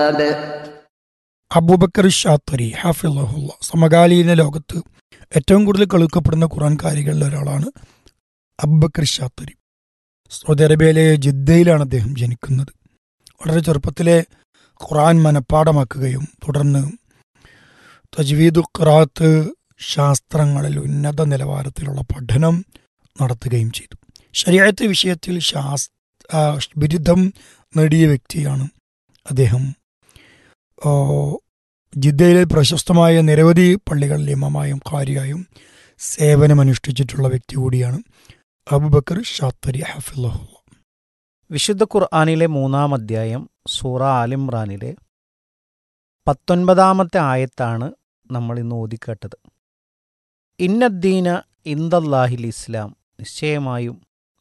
അബൂബക്കർ ഷാത്തരി ഹാഫിള്ളാഹുല്ല സമകാലീന ലോകത്ത് ഏറ്റവും കൂടുതൽ കേൾക്കപ്പെടുന്ന ഖുറാൻകാരികളിൽ ഒരാളാണ് അബൂബക്കർ ഷാത്തരി സൗദി അറേബ്യയിലെ ജിദ്ദയിലാണ് അദ്ദേഹം ജനിക്കുന്നത് വളരെ ചെറുപ്പത്തിലെ ഖുറാൻ മനഃപ്പാടമാക്കുകയും തുടർന്ന് തജ്വീദു ഖുറാത്ത് ശാസ്ത്രങ്ങളിൽ ഉന്നത നിലവാരത്തിലുള്ള പഠനം നടത്തുകയും ചെയ്തു ശരിയായത്തെ വിഷയത്തിൽ ശാസ് ആ, ബിരുദം നേടിയ വ്യക്തിയാണ് അദ്ദേഹം ഓ, ജിദ്ദയിലെ പ്രശസ്തമായ നിരവധി പള്ളികളിൽ ഇമാമായും ഖാരിയായും സേവനമനുഷ്ഠിച്ചിട്ടുള്ള വ്യക്തി കൂടിയാണ് അബുബക്കർ ഷാത്തരി ഹഫിള്ളഹു വിശുദ്ധ ഖുർആാനിലെ മൂന്നാം അധ്യായം സൂറ ആലിമ്രാനിലെ പത്തൊൻപതാമത്തെ ആയത്താണ് നമ്മൾ ഇന്ന് ഓതിക്കേട്ടത് ഇന്നദ്ദീന ഇന്ദല്ലാഹിൽ ഇസ്ലാം നിശ്ചയമായും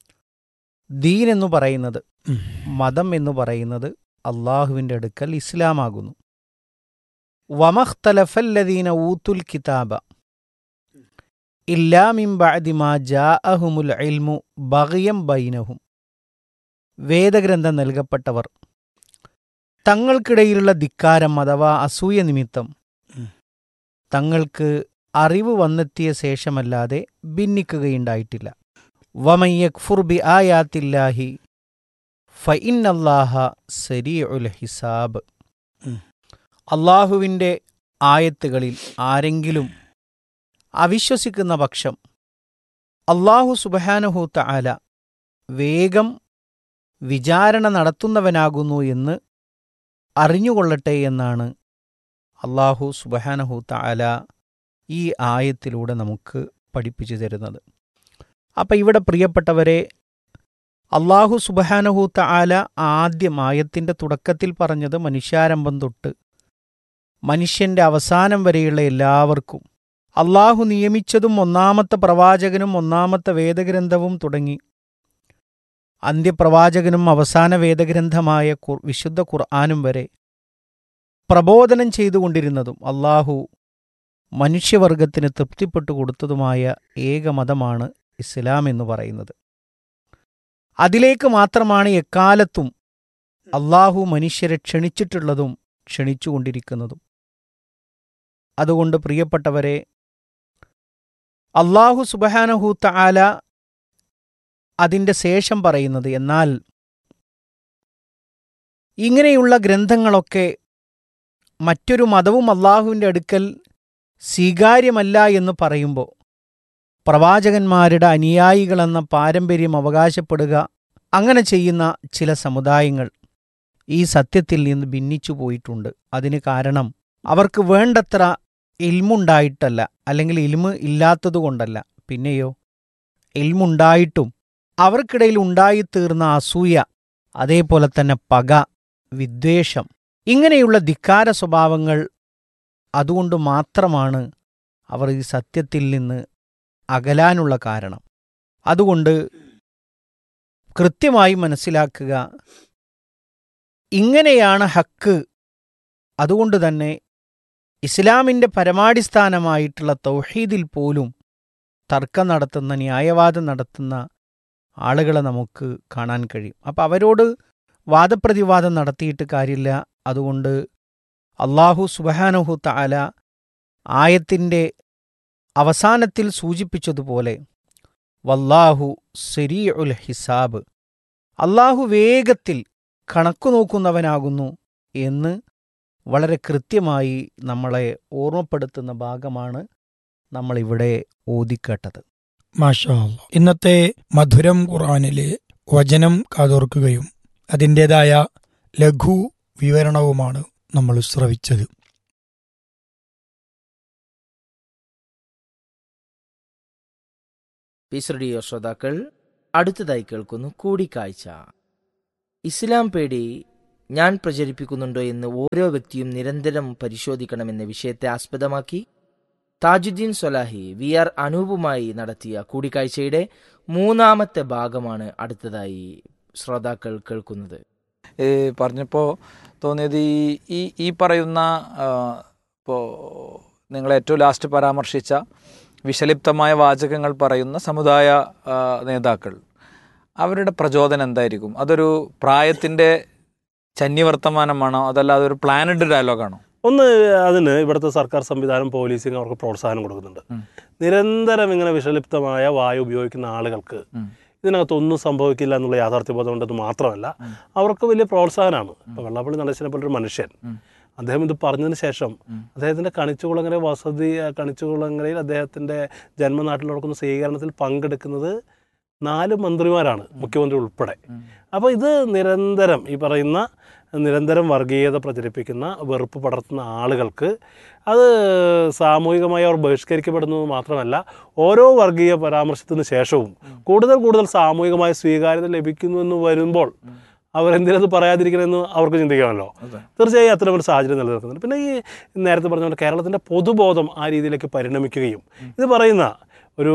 ദീൻ എന്ന് പറയുന്നത് മതം എന്ന് പറയുന്നത് അള്ളാഹുവിൻ്റെ അടുക്കൽ ഇസ്ലാമാകുന്നു വമഖ്തലഫല്ലദീന ഊത്തുൽ കിതാബ ഇല്ലാമിൻ ബഅദി മാ ജാഅഹുമുൽ ഇൽമു ബഗയം ബൈനഹും വേദഗ്രന്ഥം നൽകപ്പെട്ടവർ തങ്ങൾക്കിടയിലുള്ള ധിക്കാരം അഥവാ അസൂയ നിമിത്തം ഉം. തങ്ങൾക്ക് അറിവ് വന്നെത്തിയ ശേഷമല്ലാതെ ഭിന്നിക്കുകയുണ്ടായിട്ടില്ല വമയ്യക്ഫുർ ബി ആയാത്തില്ലാഹി ഫഇന്നല്ലാഹ സരീഉൽ ഹിസാബ് ഉം. അള്ളാഹുവിൻ്റെ ആയത്തുകളിൽ ആരെങ്കിലും അവിശ്വസിക്കുന്ന പക്ഷം അള്ളാഹു സുബഹാനഹു തആല വേഗം വിചാരണ നടത്തുന്നവനാകുന്നു എന്ന് അറിഞ്ഞുകൊള്ളട്ടെ എന്നാണ് അള്ളാഹു സുബഹാനഹു തആല ഈ ആയത്തിലൂടെ നമുക്ക് പഠിപ്പിച്ചു തരുന്നത് അപ്പം ഇവിടെ പ്രിയപ്പെട്ടവരെ അള്ളാഹു സുബഹാനഹു തആല ആദ്യം ആയത്തിൻ്റെ തുടക്കത്തിൽ പറഞ്ഞത് മനുഷ്യാരംഭം തൊട്ട് മനുഷ്യൻ്റെ അവസാനം വരെയുള്ള എല്ലാവർക്കും അള്ളാഹു നിയമിച്ചതും ഒന്നാമത്തെ പ്രവാചകനും ഒന്നാമത്തെ വേദഗ്രന്ഥവും തുടങ്ങി അന്ത്യപ്രവാചകനും അവസാന വേദഗ്രന്ഥമായ ഖുർ- വിശുദ്ധ ഖുർആാനും വരെ പ്രബോധനം ചെയ്തുകൊണ്ടിരുന്നതും അള്ളാഹു മനുഷ്യവർഗത്തിന് തൃപ്തിപ്പെട്ടു കൊടുത്തതുമായ ഏക മതമാണ് ഇസ്ലാം എന്ന് പറയുന്നത് അതിലേക്ക് മാത്രമാണ് എക്കാലത്തും അള്ളാഹു മനുഷ്യരെ ക്ഷണിച്ചിട്ടുള്ളതും ക്ഷണിച്ചുകൊണ്ടിരിക്കുന്നതും അതുകൊണ്ട് പ്രിയപ്പെട്ടവരെ അള്ളാഹു സുബഹാനഹൂത്ത ആല അതിൻ്റെ ശേഷം പറയുന്നത് എന്നാൽ ഇങ്ങനെയുള്ള ഗ്രന്ഥങ്ങളൊക്കെ മറ്റൊരു മതവും അള്ളാഹുവിൻ്റെ അടുക്കൽ സ്വീകാര്യമല്ല എന്ന് പറയുമ്പോൾ പ്രവാചകന്മാരുടെ അനുയായികളെന്ന പാരമ്പര്യം അവകാശപ്പെടുക അങ്ങനെ ചെയ്യുന്ന ചില സമുദായങ്ങൾ ഈ സത്യത്തിൽ നിന്ന് ഭിന്നിച്ചു പോയിട്ടുണ്ട് അതിന് കാരണം അവർക്ക് വേണ്ടത്ര ഇൽമുണ്ടായിട്ടല്ല അല്ലെങ്കിൽ ഇൽമ് ഇല്ലാത്തതുകൊണ്ടല്ല പിന്നെയോ ഇൽമുണ്ടായിട്ടും അവർക്കിടയിൽ ഉണ്ടായിത്തീർന്ന അസൂയ അതേപോലെ തന്നെ പക വിദ്വേഷം ഇങ്ങനെയുള്ള ധിക്കാര സ്വഭാവങ്ങൾ അതുകൊണ്ട് മാത്രമാണ് അവർ ഈ സത്യത്തിൽ നിന്ന് അകലാനുള്ള കാരണം അതുകൊണ്ട് കൃത്യമായി മനസ്സിലാക്കുക ഇങ്ങനെയാണ് ഹക്ക് അതുകൊണ്ട് തന്നെ ഇസ്ലാമിൻ്റെ പരമാടിസ്ഥാനമായിട്ടുള്ള തൗഹീദിൽ പോലും തർക്കം നടത്തുന്ന ന്യായവാദം നടത്തുന്ന ആളുകളെ നമുക്ക് കാണാൻ കഴിയും അപ്പം അവരോട് വാദപ്രതിവാദം നടത്തിയിട്ട് കാര്യമില്ല അതുകൊണ്ട് അള്ളാഹു സുബഹാനഹു തആല ആയത്തിൻ്റെ അവസാനത്തിൽ സൂചിപ്പിച്ചതുപോലെ വല്ലാഹു സെരീ ഉൽ ഹിസാബ് അള്ളാഹു വേഗത്തിൽ കണക്കു നോക്കുന്നവനാകുന്നു എന്ന് വളരെ കൃത്യമായി നമ്മളെ ഓർമ്മപ്പെടുത്തുന്ന ഭാഗമാണ് നമ്മളിവിടെ ഓതിക്കേട്ടത് മാഷാ അല്ലാ. ഇന്നത്തെ മധുരം ഖുറാനിലെ വചനം കാതോർക്കുകയും അതിൻ്റെതായ ലഘു വിവരണവുമാണ് നമ്മൾ ശ്രവിച്ചത് പീസ് റേഡിയോ ശ്രോതാക്കൾ അടുത്തതായി കേൾക്കുന്നു കൂടിക്കാഴ്ച ഇസ്ലാം പേടി ഞാൻ പ്രചരിപ്പിക്കുന്നുണ്ടോ എന്ന് ഓരോ വ്യക്തിയും നിരന്തരം പരിശോധിക്കണമെന്ന വിഷയത്തെ ആസ്പദമാക്കി താജുദ്ദീൻ സൊലാഹി വി ആർ അനൂപുമായി നടത്തിയ കൂടിക്കാഴ്ചയുടെ മൂന്നാമത്തെ ഭാഗമാണ് അടുത്തതായി ശ്രോതാക്കൾ കേൾക്കുന്നത് ഏ, പറഞ്ഞപ്പോൾ തോന്നിയത് ഈ ഈ ഈ പറയുന്ന ഇപ്പോൾ നിങ്ങൾ ഏറ്റവും ലാസ്റ്റ് പരാമർശിച്ച വിഷലിപ്തമായ വാചകങ്ങൾ പറയുന്ന സമുദായ ആ, നേതാക്കൾ അവരുടെ പ്രചോദനം എന്തായിരിക്കും അതൊരു പ്രായത്തിൻ്റെ ചന്യവർത്തമാനമാണോ അതല്ല അതൊരു പ്ലാനഡ് ഡയലോഗാണോ ഒന്ന് അതിന് ഇവിടുത്തെ സർക്കാർ സംവിധാനം പോലീസിങ് അവർക്ക് പ്രോത്സാഹനം കൊടുക്കുന്നുണ്ട് ഉം. നിരന്തരം ഇങ്ങനെ വിഷലിപ്തമായ വായു ഉപയോഗിക്കുന്ന ആളുകൾക്ക് ഉം. ഇതിനകത്തൊന്നും സംഭവിക്കില്ല എന്നുള്ള യാഥാർത്ഥ്യബോധം ഉണ്ടെന്ന് മാത്രമല്ല ഉം. അവർക്ക് വലിയ പ്രോത്സാഹനമാണ് ഇപ്പോൾ വെള്ളാപ്പള്ളി നടേശനെ പോലൊരു മനുഷ്യൻ ഉം. അദ്ദേഹം ഇത് പറഞ്ഞതിന് ശേഷം ഉം. അദ്ദേഹത്തിൻ്റെ കണിച്ചുകുളങ്ങര വസതി ആ കണിച്ചുകുളങ്ങരയിൽ അദ്ദേഹത്തിൻ്റെ ജന്മനാട്ടിൽ നടക്കുന്ന സ്വീകരണത്തിൽ പങ്കെടുക്കുന്നത് നാല് മന്ത്രിമാരാണ് മുഖ്യമന്ത്രി ഉൾപ്പെടെ ഉം. അപ്പോൾ ഇത് നിരന്തരം ഈ പറയുന്ന നിരന്തരം വർഗീയത പ്രചരിപ്പിക്കുന്ന വെറുപ്പ് പടർത്തുന്ന ആളുകൾക്ക് അത് സാമൂഹികമായി അവർ ബഹിഷ്കരിക്കപ്പെടുന്നത് മാത്രമല്ല ഓരോ വർഗീയ പരാമർശത്തിന് ശേഷവും കൂടുതൽ കൂടുതൽ സാമൂഹികമായ സ്വീകാര്യത ലഭിക്കുന്നു എന്ന് വരുമ്പോൾ അവരെന്തിനത് പറയാതിരിക്കണമെന്ന് അവർക്ക് ചിന്തിക്കാമല്ലോ അതെ. തീർച്ചയായും അത്തരം ഒരു സാഹചര്യം നിലനിൽക്കുന്നുണ്ട് പിന്നെ ഈ നേരത്തെ പറഞ്ഞ പോലെ കേരളത്തിൻ്റെ പൊതുബോധം ആ രീതിയിലേക്ക് പരിണമിക്കുകയും ഇത് പറയുന്ന ഒരു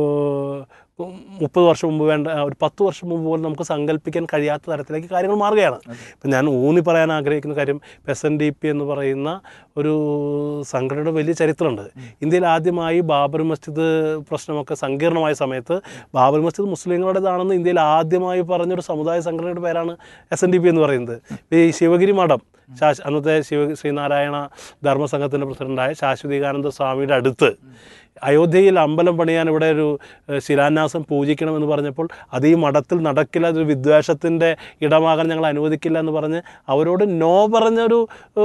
മുപ്പത് വർഷം മുമ്പ് വേണ്ട ഒരു പത്ത് വർഷം മുമ്പ് പോലും നമുക്ക് സങ്കല്പിക്കാൻ കഴിയാത്ത തരത്തിലേക്ക് കാര്യങ്ങൾ മാറുകയാണ് ഇപ്പം ഞാൻ ഊന്നി പറയാൻ ആഗ്രഹിക്കുന്ന കാര്യം എസ് എൻ ഡി പി എന്ന് പറയുന്ന ഒരു സംഘടനയുടെ വലിയ ചരിത്രമുണ്ട് ഇന്ത്യയിൽ ആദ്യമായി ബാബർ മസ്ജിദ് പ്രശ്നമൊക്കെ സങ്കീർണമായ സമയത്ത് ബാബർ മസ്ജിദ് മുസ്ലിങ്ങളുടേതാണെന്ന് ഇന്ത്യയിൽ ആദ്യമായി പറഞ്ഞൊരു സമുദായ സംഘടനയുടെ പേരാണ് എസ് എൻ ഡി പി എന്ന് പറയുന്നത് ഈ ശിവഗിരി മഠം ശാശ് അന്നത്തെ ശിവ ശ്രീനാരായണ ധർമ്മസംഘത്തിൻ്റെ പ്രസിഡന്റായ ശാശ്വതികാനന്ദ സ്വാമിയുടെ അടുത്ത് അയോധ്യയിൽ അമ്പലം പണിയാൻ ഇവിടെ ഒരു ഏഹ്, ശിലാന്യാസം പൂജിക്കണമെന്ന് പറഞ്ഞപ്പോൾ അത് ഈ മഠത്തിൽ നടക്കില്ല അതൊരു വിദ്വേഷത്തിൻ്റെ ഇടമാകാൻ ഞങ്ങൾ അനുവദിക്കില്ല എന്ന് പറഞ്ഞ് അവരോട് നോ പറഞ്ഞൊരു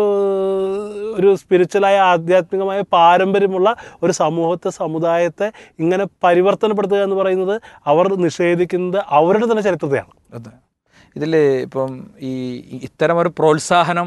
ഏഹ്, ഒരു സ്പിരിച്വലായ ആധ്യാത്മികമായ പാരമ്പര്യമുള്ള ഒരു സമൂഹത്തെ സമുദായത്തെ ഇങ്ങനെ പരിവർത്തനപ്പെടുത്തുക എന്ന് പറയുന്നത് അവർ നിഷേധിക്കുന്നത് അവരുടെ തന്നെ ചരിത്രത്തെയാണ് അതെ ഇതിൽ ഇപ്പം ഈ ഇത്തരം ഒരു പ്രോത്സാഹനം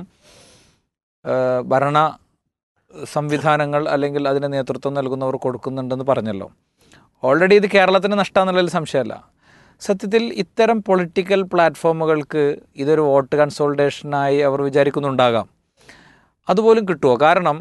ആ, ഭരണ സംവിധാനങ്ങൾ അല്ലെങ്കിൽ അതിന് നേതൃത്വം നൽകുന്നവർ കൊടുക്കുന്നുണ്ടെന്ന് പറഞ്ഞല്ലോ ഓൾറെഡി ഇത് കേരളത്തിന് നഷ്ടമെന്നുള്ളതിൽ സംശയമല്ല സത്യത്തിൽ ഇത്തരം പൊളിറ്റിക്കൽ പ്ലാറ്റ്ഫോമുകൾക്ക് ഇതൊരു വോട്ട് കൺസോൾട്ടേഷനായി അവർ വിചാരിക്കുന്നുണ്ടാകാം അതുപോലും കിട്ടുമോ കാരണം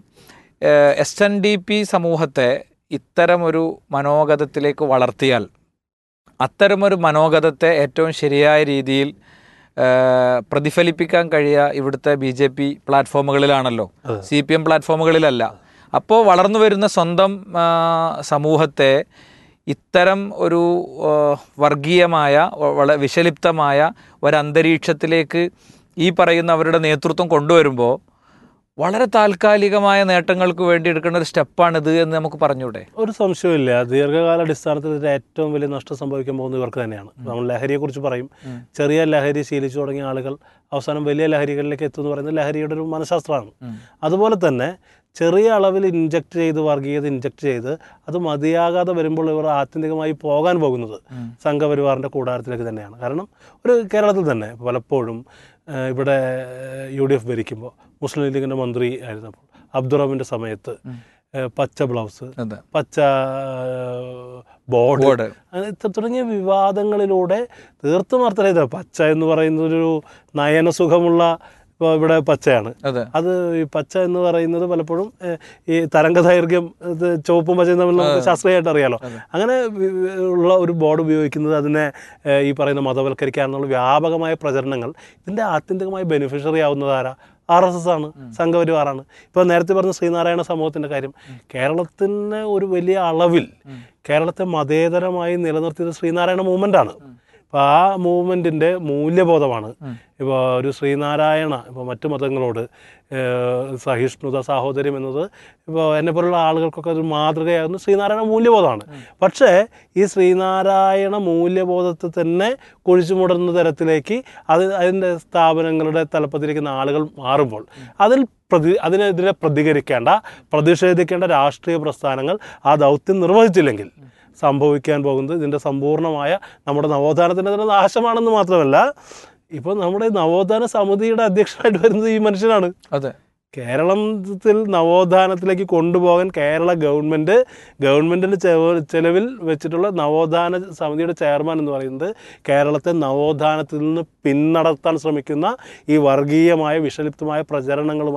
എസ് എൻ ഡി പി സമൂഹത്തെ ഇത്തരമൊരു മനോഗതത്തിലേക്ക് വളർത്തിയാൽ അത്തരമൊരു മനോഗതത്തെ ഏറ്റവും ശരിയായ രീതിയിൽ ആ, പ്രതിഫലിപ്പിക്കാൻ കഴിയുക ഇവിടുത്തെ ബി ജെ പി പ്ലാറ്റ്ഫോമുകളിലാണല്ലോ അതെ. സി പി എം പ്ലാറ്റ്ഫോമുകളിലല്ല അപ്പോൾ വളർന്നു വരുന്ന സ്വന്തം ആ, സമൂഹത്തെ ഇത്തരം ഒരു ആ, വർഗീയമായ വ- വള വിഷലിപ്തമായ ഒരന്തരീക്ഷത്തിലേക്ക് ഈ പറയുന്ന അവരുടെ നേതൃത്വം കൊണ്ടുവരുമ്പോൾ വളരെ താൽക്കാലികമായ നേട്ടങ്ങൾക്ക് വേണ്ടി എടുക്കേണ്ട ഒരു സ്റ്റെപ്പാണിത് എന്ന് നമുക്ക് പറഞ്ഞൂടെ ഒരു സംശയമില്ല ദീർഘകാല അടിസ്ഥാനത്തിൽ ഇതിന്റെ ഏറ്റവും വലിയ നഷ്ടം സംഭവിക്കാൻ പോകുന്നത് ഇവർക്ക് തന്നെയാണ് നമ്മൾ ലഹരിയെക്കുറിച്ച് പറയും ഉം. ചെറിയ ലഹരി ശീലിച്ചു തുടങ്ങിയ ആളുകൾ അവസാനം വലിയ ലഹരികളിലേക്ക് എത്തുമെന്ന് പറയുന്നത് ലഹരിയുടെ ഒരു മനഃശാസ്ത്രമാണ് ഉം. അതുപോലെ തന്നെ ചെറിയ അളവിൽ ഇൻജക്ട് ചെയ്ത് വർഗീയത ഇൻജക്ട് ചെയ്ത് അത് മതിയാകാതെ വരുമ്പോൾ ഇവർ ആത്യന്തികമായി പോകാൻ പോകുന്നത് ഉം. സംഘപരിവാറിൻ്റെ കൂടാരത്തിലേക്ക് തന്നെയാണ് കാരണം ഒരു കേരളത്തിൽ തന്നെ പലപ്പോഴും ആ, ഇവിടെ യു ഡി എഫ് ഭരിക്കുമ്പോൾ മുസ്ലിം ലീഗിൻ്റെ മന്ത്രി ആയിരുന്നപ്പോൾ അബ്ദുറഹ്മിൻ്റെ സമയത്ത് ഉം. ആ, പച്ച ബ്ലൗസ് അതെ പച്ച ബോർഡ് ബോർഡ് അങ്ങനെ ത- തുടങ്ങിയ വിവാദങ്ങളിലൂടെ തീർത്തും അർത്ഥരഹിത പച്ച എന്ന് പറയുന്നത് ഒരു നയനസുഖമുള്ള ഇപ്പോൾ ഇവിടെ പച്ചയാണ് അതെ അത് ഈ പച്ച എന്ന് പറയുന്നത് പലപ്പോഴും ഏഹ്, ഈ തരംഗ ദൈർഘ്യം ഇത് ചുവപ്പും പച്ചയും തമ്മിൽ നമുക്ക് അതെ. ശാസ്ത്രീയമായിട്ട് അറിയാലോ അതെ. അങ്ങനെ വി- വി- ഉള്ള ഒരു ബോർഡ് ഉപയോഗിക്കുന്നത് അതിനെ ഏഹ്, ഈ പറയുന്ന മതവൽക്കരിക്കാനുള്ള വ്യാപകമായ പ്രചരണങ്ങൾ ഇതിൻ്റെ ആത്യന്തികമായി ബെനിഫിഷ്യറി ആവുന്നത് ആരാ ആർ എസ് എസ് ആണ് സംഘപരിവാറാണ് ഇപ്പോൾ നേരത്തെ പറഞ്ഞ ശ്രീനാരായണ സമൂഹത്തിൻ്റെ കാര്യം കേരളത്തിന് ഒരു വലിയ അളവിൽ കേരളത്തെ മതേതരമായി നിലനിർത്തിയത് ശ്രീനാരായണ മൂവ്മെൻ്റാണ് അപ്പോൾ ആ മൂവ്മെൻറ്റിൻ്റെ മൂല്യബോധമാണ് ഉം. ഇപ്പോൾ ഒരു ശ്രീനാരായണ ഇപ്പോൾ മറ്റു മതങ്ങളോട് ഏഹ്, സഹിഷ്ണുത സാഹോദര്യം എന്നത് ഇപ്പോൾ എന്നെ പോലുള്ള ആളുകൾക്കൊക്കെ ഒരു മാതൃകയാകുന്ന ശ്രീനാരായണ മൂല്യബോധമാണ് പക്ഷേ ഈ ശ്രീനാരായണ മൂല്യബോധത്തെ തന്നെ കുഴിച്ചു മൂടുന്ന തരത്തിലേക്ക് അത് അതിൻ്റെ സ്ഥാപനങ്ങളുടെ തലപ്പത്തിരിക്കുന്ന ആളുകൾ മാറുമ്പോൾ അതിൽ പ്രതി അതിനെതിരെ പ്രതികരിക്കേണ്ട പ്രതിഷേധിക്കേണ്ട രാഷ്ട്രീയ പ്രസ്ഥാനങ്ങൾ ആ ദൗത്യം നിർവഹിച്ചില്ലെങ്കിൽ സംഭവിക്കാൻ പോകുന്നത് ഇതിൻ്റെ സമ്പൂർണ്ണമായ നമ്മുടെ നവോത്ഥാനത്തിൻ്റെ തന്നെ നാശമാണെന്ന് മാത്രമല്ല ഇപ്പോൾ നമ്മുടെ നവോത്ഥാന സമിതിയുടെ അധ്യക്ഷനായിട്ട് വരുന്നത് ഈ മനുഷ്യനാണ് അതെ കേരളത്തിൽ നവോത്ഥാനത്തിലേക്ക് കൊണ്ടുപോകാൻ കേരള ഗവൺമെൻറ് ഗവൺമെൻറ്റിൻ്റെ ചെലവിൽ വെച്ചിട്ടുള്ള നവോത്ഥാന സമിതിയുടെ ചെയർമാൻ എന്ന് പറയുന്നത് കേരളത്തെ നവോത്ഥാനത്തിൽ നിന്ന് പിന്നടത്താൻ ശ്രമിക്കുന്ന ഈ വർഗീയമായ വിഷലിപ്തമായ പ്രചരണങ്ങളുമായി